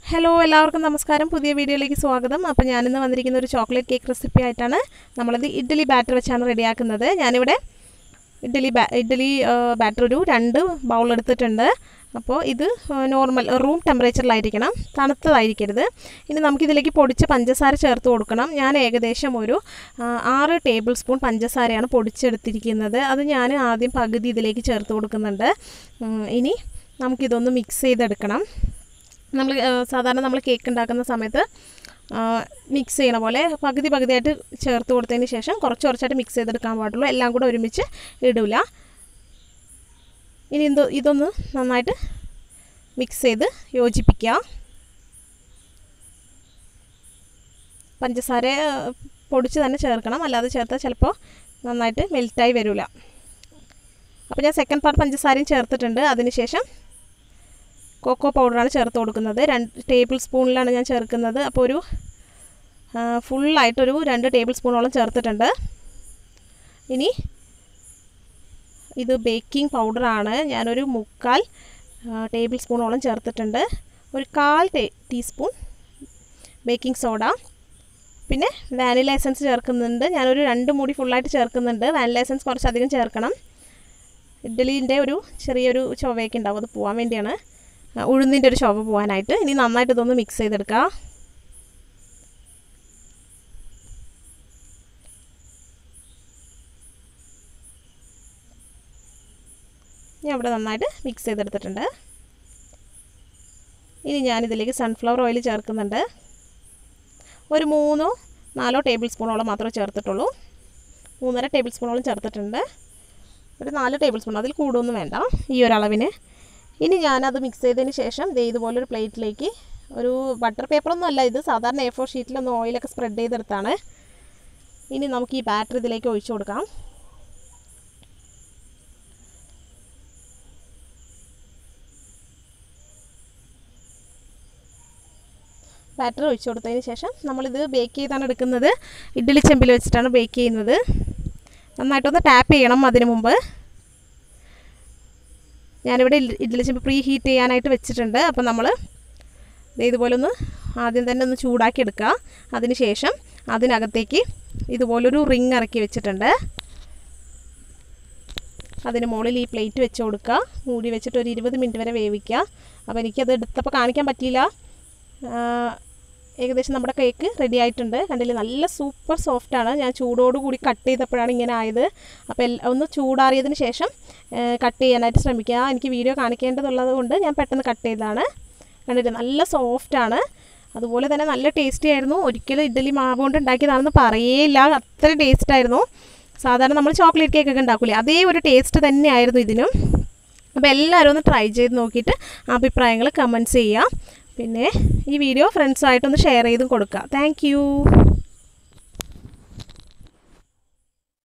hello എല്ലാവർക്കും നമസ്കാരം പുതിയ വീഡിയോയിലേക്ക് സ്വാഗതം അപ്പോൾ ഞാനിന്ന് വന്നിരിക്കുന്ന ഒരു ചോക്ലേറ്റ് കേക്ക് റെസിപ്പി ആയിട്ടാണ് നമ്മളിത് ഇഡ്ഡലി ബാറ്റർ വെച്ചാണ് റെഡിയാക്കുന്നത് ഞാനിവിടെ ഇഡ്ഡലി ബാ ഇഡ്ഡലി ബാറ്റർ ഒരു രണ്ട് ബൗൾ എടുത്തിട്ടുണ്ട് അപ്പോൾ ഇത് നോർമൽ റൂം ടെമ്പറേച്ചറിലായിരിക്കണം തണുത്തതായിരിക്കരുത് ഇനി നമുക്കിതിലേക്ക് പൊടിച്ച പഞ്ചസാര ചേർത്ത് കൊടുക്കണം ഞാൻ ഏകദേശം ഒരു ആ, ആറ് ടേബിൾ സ്പൂൺ പഞ്ചസാരയാണ് പൊടിച്ചെടുത്തിരിക്കുന്നത് അത് ഞാൻ ആദ്യം പകുതി ഇതിലേക്ക് ചേർത്ത് കൊടുക്കുന്നുണ്ട് ഉം, ഇനി നമുക്കിതൊന്ന് മിക്സ് ചെയ്തെടുക്കണം നമ്മൾ സാധാരണ നമ്മൾ കേക്ക് ഉണ്ടാക്കുന്ന സമയത്ത് മിക്സ് ചെയ്യണ പോലെ പകുതി പകുതിയായിട്ട് ചേർത്ത് കൊടുത്തതിന് ശേഷം കുറച്ച് കുറച്ചായിട്ട് മിക്സ് ചെയ്തെടുക്കാൻ പാടുള്ളൂ എല്ലാം കൂടെ ഒരുമിച്ച് ഇടില്ല ഇനി എന്തോ ഇതൊന്ന് നന്നായിട്ട് മിക്സ് ചെയ്ത് യോജിപ്പിക്കുക പഞ്ചസാര പൊടിച്ച് തന്നെ ചേർക്കണം അല്ലാതെ ചേർത്താൽ ചിലപ്പോൾ നന്നായിട്ട് മെൽറ്റായി വരില്ല അപ്പോൾ ഞാൻ സെക്കൻഡ് പാർട്ട് പഞ്ചസാരയും ചേർത്തിട്ടുണ്ട് അതിനുശേഷം കൊക്കോ പൗഡറാണ് ചേർത്ത് കൊടുക്കുന്നത് രണ്ട് ടേബിൾ സ്പൂണിലാണ് ഞാൻ ചേർക്കുന്നത് അപ്പോൾ ഒരു ഫുള്ളായിട്ടൊരു രണ്ട് ടേബിൾ സ്പൂണോളം ചേർത്തിട്ടുണ്ട് ഇനി ഇത് ബേക്കിംഗ് പൗഡറാണ് ഞാനൊരു മുക്കാൽ ടേബിൾ സ്പൂണോളം ചേർത്തിട്ടുണ്ട് ഒരു കാൽ ടേ ടീസ്പൂൺ ബേക്കിംഗ് സോഡ പിന്നെ വാനില എസൻസ് ചേർക്കുന്നുണ്ട് ഞാനൊരു രണ്ട് മൂടി ഫുള്ളായിട്ട് ചേർക്കുന്നുണ്ട് വാനില എസൻസ് കുറച്ചധികം ചേർക്കണം ഇഡ്ഡലീൻ്റെ ഒരു ചെറിയൊരു ചൊവയൊക്കെ ഉണ്ടാവും അത് പോകാൻ വേണ്ടിയാണ് ഉഴുന്നിൻ്റെ ഒരു ചുവ പോകാനായിട്ട് ഇനി നന്നായിട്ട് ഇതൊന്ന് മിക്സ് ചെയ്തെടുക്കുക ഞാൻ ഇവിടെ നന്നായിട്ട് മിക്സ് ചെയ്തെടുത്തിട്ടുണ്ട് ഇനി ഞാനിതിലേക്ക് സൺഫ്ലവർ ഓയിൽ ചേർക്കുന്നുണ്ട് ഒരു മൂന്നോ നാലോ ടേബിൾ സ്പൂണോളം മാത്രമേ ചേർത്തിട്ടുള്ളൂ മൂന്നര ടേബിൾ സ്പൂണോളം ചേർത്തിട്ടുണ്ട് ഒരു നാല് ടേബിൾ സ്പൂൺ അതിൽ കൂടുതലൊന്നും വേണ്ട ഈ ഒരു അളവിന് ഇനി ഞാനത് മിക്സ് ചെയ്തതിന് ശേഷം ദേ ഇതുപോലൊരു പ്ലേറ്റിലേക്ക് ഒരു ബട്ടർ പേപ്പറൊന്നും അല്ല ഇത് സാധാരണ എ ഫോർ ഷീറ്റിലൊന്ന് ഓയിലൊക്കെ സ്പ്രെഡ് ചെയ്തെടുത്താണ് ഇനി നമുക്ക് ഈ ബാറ്റർ ഇതിലേക്ക് ഒഴിച്ചു കൊടുക്കാം ബാറ്റർ ഒഴിച്ചു കൊടുത്തതിന് ശേഷം നമ്മളിത് ബേക്ക് ചെയ്താണ് എടുക്കുന്നത് ഇഡ്ഡലി ചെമ്പിൽ വെച്ചിട്ടാണ് ബേക്ക് ചെയ്യുന്നത് നന്നായിട്ടൊന്ന് ടാപ്പ് ചെയ്യണം അതിന് മുമ്പ് ഞാനിവിടെ ഇഡ്ഡലി ചെമ്പ് പ്രീ ഹീറ്റ് ചെയ്യാനായിട്ട് വെച്ചിട്ടുണ്ട് അപ്പോൾ നമ്മൾ ഇതുപോലെ ഒന്ന് ആദ്യം തന്നെ ഒന്ന് ചൂടാക്കി എടുക്കുക അതിന് ശേഷം അതിനകത്തേക്ക് ഇതുപോലൊരു റിങ് ഇറക്കി വെച്ചിട്ടുണ്ട് അതിന് മുകളിൽ ഈ പ്ലേറ്റ് വെച്ച് കൊടുക്കുക മൂടി വെച്ചിട്ട് ഒരു ഇരുപത് മിനിറ്റ് വരെ വേവിക്കുക അപ്പോൾ എനിക്കത് എടുത്തപ്പോൾ കാണിക്കാൻ പറ്റിയില്ല ഏകദേശം നമ്മുടെ കേക്ക് റെഡി ആയിട്ടുണ്ട് കണ്ടില്ലേ നല്ല സൂപ്പർ സോഫ്റ്റാണ് ഞാൻ ചൂടോടുകൂടി കട്ട് ചെയ്തപ്പോഴാണ് ഇങ്ങനെ ആയത് അപ്പോൾ എല്ലാം ഒന്ന് ചൂടാറിയതിന് ശേഷം കട്ട് ചെയ്യാനായിട്ട് ശ്രമിക്കുക എനിക്ക് വീഡിയോ കാണിക്കേണ്ടതുള്ളത് കൊണ്ട് ഞാൻ പെട്ടെന്ന് കട്ട് ചെയ്തതാണ് കണ്ടില്ലേ നല്ല സോഫ്റ്റാണ് അതുപോലെ തന്നെ നല്ല ടേസ്റ്റി ആയിരുന്നു ഒരിക്കലും ഇഡ്ഡലി മാവ് കൊണ്ട് ഉണ്ടാക്കിയതാണെന്ന് പറയേയില്ല അത്ര ടേസ്റ്റ് ആയിരുന്നു സാധാരണ നമ്മൾ ചോക്ലേറ്റ് കേക്കൊക്കെ ഉണ്ടാക്കൂലേ അതേ ഒരു ടേസ്റ്റ് തന്നെയായിരുന്നു ഇതിനും അപ്പോൾ എല്ലാവരും ഒന്ന് ട്രൈ ചെയ്ത് നോക്കിയിട്ട് അഭിപ്രായങ്ങൾ കമൻറ്റ്സ് ചെയ്യുക പിന്നെ ഈ വീഡിയോ ഫ്രണ്ട്സായിട്ടൊന്ന് ഷെയർ ചെയ്തും കൊടുക്കുക താങ്ക്